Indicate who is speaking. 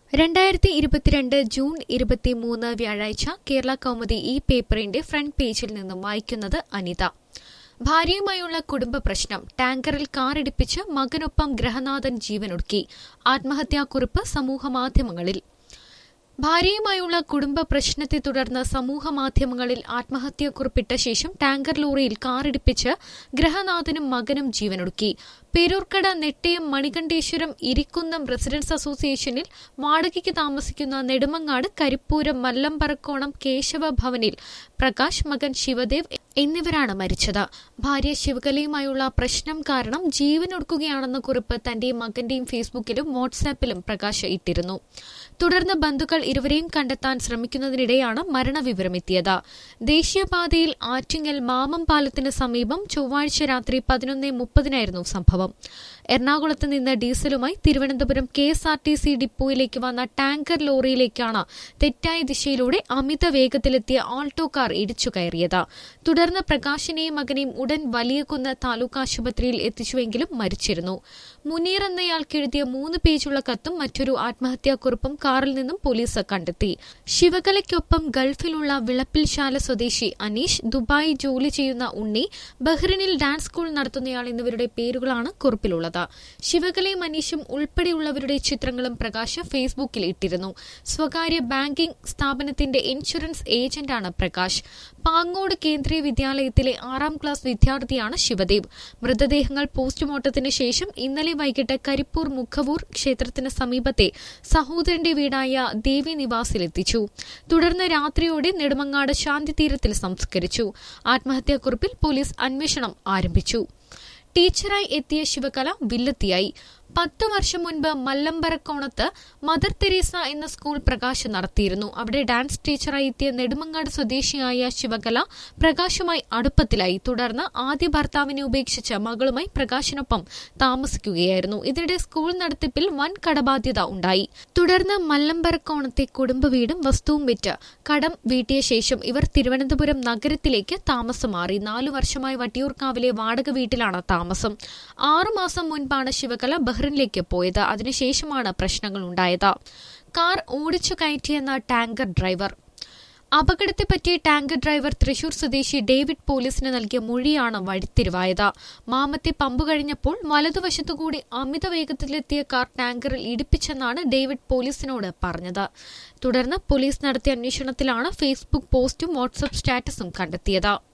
Speaker 1: രണ്ടായിരത്തി ഇരുപത്തിരണ്ട് ജൂൺ ഇരുപത്തിമൂന്ന് വ്യാഴാഴ്ച കേരള കൗമുദി ഈ പേപ്പറിന്റെ ഫ്രണ്ട് പേജിൽ നിന്നും വായിക്കുന്നത് അനിത ഭാര്യയുമായുള്ള കുടുംബ പ്രശ്നം ടാങ്കറിൽ കാറിടിപ്പിച്ച് മകനൊപ്പം ഗ്രഹനാഥൻ ജീവനൊടുക്കി ആത്മഹത്യാക്കുറിപ്പ് സമൂഹമാധ്യമങ്ങളിൽ ഭാര്യയുമായുള്ള കുടുംബ പ്രശ്നത്തെ തുടർന്ന് സമൂഹമാധ്യമങ്ങളിൽ ആത്മഹത്യാക്കുറിപ്പിട്ട ശേഷം ടാങ്കർ ലോറിയിൽ കാറിടിപ്പിച്ച് ഗ്രഹനാഥനും മകനും ജീവനൊടുക്കി പേരൂർക്കട നെട്ടയം മണികണ്ഠേശ്വരം ഇരിക്കുന്നം റെസിഡൻസ് അസോസിയേഷനിൽ വാടകയ്ക്ക് താമസിക്കുന്ന നെടുമങ്ങാട് കരിപ്പൂരം മല്ലമ്പറക്കോണം കേശവ ഭവനിൽ പ്രകാശ് മകൻ ശിവദേവ് എന്നിവരാണ് മരിച്ചത് ഭാര്യ ശിവകലയുമായുള്ള പ്രശ്നം കാരണം ജീവനൊടുക്കുകയാണെന്ന കുറിപ്പ് തന്റെ മകന്റെയും ഫേസ്ബുക്കിലും വാട്സാപ്പിലും പ്രകാശ് ഇട്ടിരുന്നു തുടർന്ന് ബന്ധുക്കൾ ഇരുവരെയും കണ്ടെത്താൻ ശ്രമിക്കുന്നതിനിടെയാണ് മരണവിവരമെത്തിയത് ദേശീയപാതയിൽ ആറ്റിങ്ങൽ മാമം പാലത്തിന് സമീപം ചൊവ്വാഴ്ച രാത്രി പതിനൊന്ന് മുപ്പതിനായിരുന്നു സംഭവം എറണാകുളത്ത് നിന്ന് ഡീസലുമായി Thiruvananthapuram K S R T C ഡിപ്പോയിലേക്ക് വന്ന ടാങ്കർ ലോറിയിലേക്കാണ് തെറ്റായ ദിശയിലൂടെ അമിത വേഗത്തിലെത്തിയ ആൾട്ടോ കാർ ഇടിച്ചു കയറിയത് തുടർന്ന് പ്രകാശിനെയും മകനെയും ഉടൻ വലിയകുന്ന് താലൂക്ക് ആശുപത്രിയിൽ എത്തിച്ചുവെങ്കിലും മരിച്ചിരുന്നു മുനീർ എന്നയാൾക്ക് എഴുതിയ മൂന്ന് പേജുള്ള കത്തും മറ്റൊരു ആത്മഹത്യാക്കുറിപ്പും കാറിൽ നിന്നും പോലീസ് കണ്ടെത്തി ശിവകലയ്ക്കൊപ്പം ഗൾഫിലുള്ള വിളപ്പിൽശാല സ്വദേശി അനീഷ് ദുബായ് ജോലി ചെയ്യുന്ന ഉണ്ണി ബഹ്റിനിൽ ഡാൻസ് സ്കൂൾ നടത്തുന്നയാൾ എന്നിവരുടെ പേരുകളാണ് കുറിപ്പിലുള്ളത് ശിവകലയും അനീഷും ഉൾപ്പെടെയുള്ളവരുടെ ചിത്രങ്ങളും പ്രകാശ് ഫേസ്ബുക്കിൽ ഇട്ടിരുന്നു സ്വകാര്യ ബാങ്കിംഗ് സ്ഥാപനത്തിന്റെ ഇൻഷുറൻസ് ഏജന്റാണ് പ്രകാശ് പാങ്ങോട് കേന്ദ്രീയ വിദ്യാലയത്തിലെ ആറാം ക്ലാസ് വിദ്യാർത്ഥിയാണ് ശിവദേവ് മൃതദേഹങ്ങൾ പോസ്റ്റ്മോർട്ടത്തിന് ശേഷം ഇന്നലെ വൈകിട്ട് കരിപ്പൂർ മുഖവൂർ ക്ഷേത്രത്തിന് സമീപത്തെ സഹോദരന്റെ വീടായ ദേവി നിവാസിലെത്തിച്ചു തുടർന്ന് രാത്രിയോടെ നെടുമങ്ങാട് ശാന്തിതീരത്തിൽ സംസ്കരിച്ചു ആത്മഹത്യാക്കുറിപ്പിൽ പോലീസ് അന്വേഷണം ആരംഭിച്ചു ടീച്ചറായി എത്തിയ ശിവകല വില്ലത്തിയായി പത്ത് വർഷം മുൻപ് മല്ലമ്പരക്കോണത്ത് മദർ തെരേസ എന്ന സ്കൂൾ പ്രകാശ് നടത്തിയിരുന്നു അവിടെ ഡാൻസ് ടീച്ചറായി എത്തിയ നെടുമങ്ങാട് സ്വദേശിയായ ശിവകല പ്രകാശുമായി അടുപ്പത്തിലായി തുടർന്ന് ആദ്യ ഭർത്താവിനെ ഉപേക്ഷിച്ച് മകളുമായി പ്രകാശിനൊപ്പം താമസിക്കുകയായിരുന്നു ഇതിനിടെ സ്കൂൾ നടത്തിപ്പിൽ വൻ കടബാധ്യത ഉണ്ടായി തുടർന്ന് മല്ലമ്പരക്കോണത്തെ കുടുംബ വീടും വസ്തുവും വിറ്റ് കടം വീട്ടിയ ശേഷം ഇവർ തിരുവനന്തപുരം നഗരത്തിലേക്ക് താമസം മാറി നാലു വർഷമായി വട്ടിയൂർക്കാവിലെ വാടക വീട്ടിലാണ് താമസം ആറുമാസം മുൻപാണ് ശിവകല ബഹ്റിനിലേക്ക് പോയത് അതിനുശേഷമാണ് പ്രശ്നങ്ങൾ ഉണ്ടായത് കാർ ഓടിച്ചു കയറ്റിയെന്ന ടാങ്കർ ഡ്രൈവർ അപകടത്തെപ്പറ്റി ടാങ്കർ ഡ്രൈവർ തൃശൂർ സ്വദേശി ഡേവിഡ് പോലീസിന് നൽകിയ മൊഴിയാണ് വഴിത്തിരിവായത് മാമത്തെ പമ്പ് കഴിഞ്ഞപ്പോൾ വലതുവശത്തുകൂടി അമിത വേഗത്തിലെത്തിയ കാർ ടാങ്കറിൽ ഇടിപ്പിച്ചെന്നാണ് ഡേവിഡ് പോലീസിനോട് പറഞ്ഞത് തുടർന്ന് പോലീസ് നടത്തിയ അന്വേഷണത്തിലാണ് ഫേസ്ബുക്ക് പോസ്റ്റും വാട്സ്ആപ്പ് സ്റ്റാറ്റസും കണ്ടെത്തിയത്